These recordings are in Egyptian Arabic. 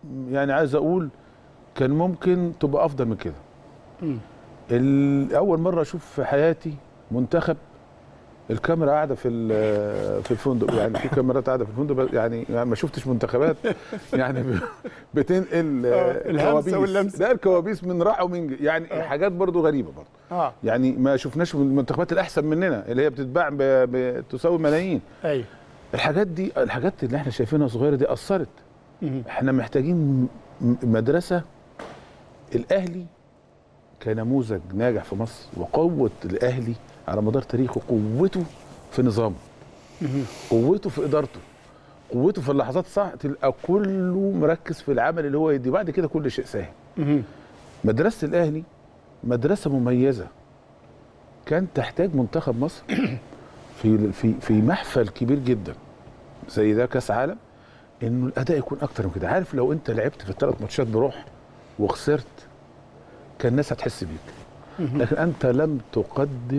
يعني عايز اقول كان ممكن تبقى افضل من كده ال- اول مره اشوف في حياتي منتخب الكاميرا قاعده في ال- في الفندق يعني في كاميرات قاعده في الفندق بس يعني, يعني ما شفتش منتخبات يعني ب- بتنقل آه، آه، الهمسة كوابيس واللمسة. ده الكوابيس من راح ومن جه. يعني حاجات برضو غريبه برضو اه يعني ما شفناش من المنتخبات الاحسن مننا اللي هي بتتباع ب- بتساوي ملايين ايوه الحاجات دي الحاجات اللي احنا شايفينها صغيره دي اثرت مهم. احنا محتاجين م- مدرسه الاهلي كنموذج ناجح في مصر وقوه الاهلي على مدار تاريخه قوته في نظامه قوته في ادارته قوته في اللحظات الصح تلقى كله مركز في العمل اللي هو يدي بعد كده كل شيء سهل مهم. مدرسه الاهلي مدرسه مميزه كان تحتاج منتخب مصر في في في محفل كبير جدا زي ده كاس عالم انه الاداء يكون اكتر من كده عارف لو انت لعبت في الثلاث ماتشات بروح وخسرت كان الناس هتحس بيك لكن انت لم تقدم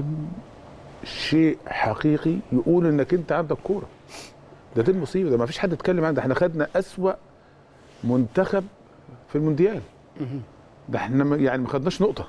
شيء حقيقي يقول انك انت عندك كوره ده دي المصيبه ده ما فيش حد اتكلم عن ده احنا خدنا اسوا منتخب في المونديال ده احنا ما- يعني ما خدناش نقطه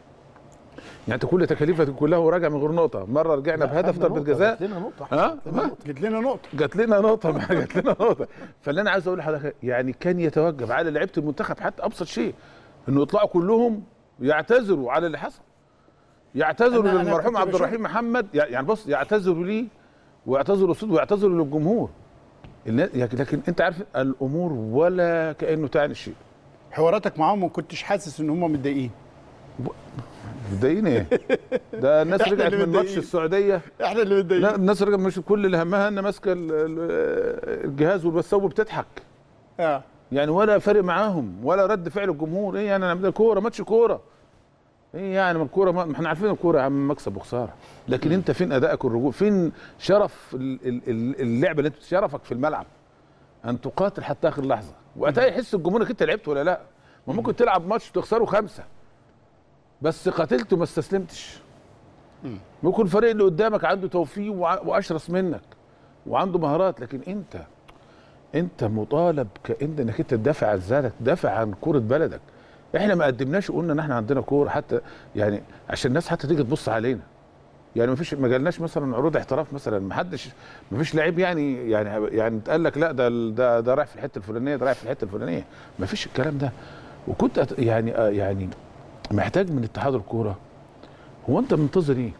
يعني انت كل تكاليفك كلها وراجع من غير نقطه مره رجعنا بهدف خدنا ضربه نقطة، جزاء جات لنا نقطه ها ها؟ جت لنا نقطه جات لنا نقطه ما جات لنا نقطه فاللي انا عايز اقول لحضرتك يعني كان يتوجب على لعيبه المنتخب حتى ابسط شيء انه يطلعوا كلهم يعتذروا على اللي حصل يعتذروا أنا- أنا للمرحوم كنت عبد بشوف- الرحيم محمد يعني بص يعتذروا ليه ويعتذروا للصوت ويعتذروا للجمهور الناس- لكن انت عارف الامور ولا كانه تعني شيء حواراتك معاهم ما كنتش حاسس ان هم متضايقين متضايقين ايه؟ ده الناس إحنا رجعت اللي من ماتش متضايقين. السعوديه احنا اللي لا متضايقين الناس رجعت مش كل اللي همها ان ماسكه ال- ال- الجهاز والبسوه بتضحك اه يعني ولا فارق معاهم ولا رد فعل الجمهور ايه يعني انا كوره ماتش كوره ايه يعني ما الكوره ما ما احنا عارفين الكوره يا عم مكسب وخساره لكن انت فين ادائك والرجوع فين شرف ال- ال- ال- اللعبه اللي انت شرفك في الملعب ان تقاتل حتى اخر لحظه وقتها يحس الجمهور انك انت لعبت ولا لا ما ممكن تلعب ماتش تخسره خمسه بس قاتلت وما استسلمتش ممكن الفريق اللي قدامك عنده توفيق وع- واشرس منك وعنده مهارات لكن انت انت مطالب كأن انك انت تدافع عن ذاتك تدافع عن كوره بلدك احنا ما قدمناش وقلنا ان احنا عندنا كوره حتى يعني عشان الناس حتى تيجي تبص علينا يعني ما فيش ما جالناش مثلا عروض احتراف مثلا ما حدش ما فيش لعيب يعني يعني يعني اتقال لك لا ده ده ده رايح في الحته الفلانيه ده رايح في الحته الفلانيه ما فيش الكلام ده وكنت أت- يعني آه يعني محتاج من اتحاد الكوره هو انت منتظر ايه؟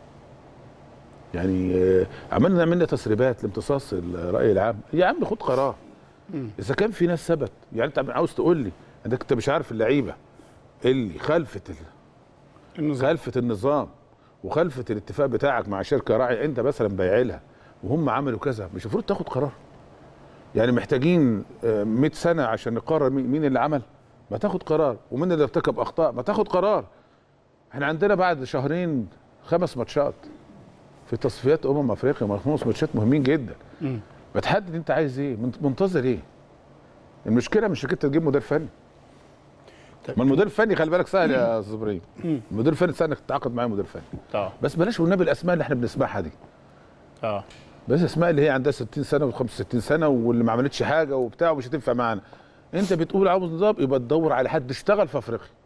يعني آه، عملنا عملنا تسريبات لامتصاص الراي العام يا عم خد قرار اذا كان في ناس ثبت يعني انت عاوز تقول لي انك انت مش عارف اللعيبه اللي خلفت ال- النظام خلفت النظام وخلفت الاتفاق بتاعك مع شركه راعي انت مثلا بايع لها وهم عملوا كذا مش المفروض تاخد قرار يعني محتاجين آه، 100 سنه عشان نقرر مين مين اللي عمل ما تاخد قرار ومين اللي ارتكب اخطاء ما تاخد قرار احنا عندنا بعد شهرين خمس ماتشات في تصفيات امم افريقيا خمس ماتشات مهمين جدا مم. بتحدد انت عايز ايه منت- منتظر ايه المشكله مش انك انت تجيب مدير فني طيب. ما المدير الفني خلي بالك سهل يا استاذ ابراهيم المدير الفني سهل انك تتعاقد معاه مدير فني اه بس بلاش والنبي الاسماء اللي احنا بنسمعها دي اه بس اسماء اللي هي عندها 60 سنه و65 سنه واللي ما عملتش حاجه وبتاع ومش هتنفع معانا انت بتقول عاوز نظام يبقى تدور على حد اشتغل في افريقيا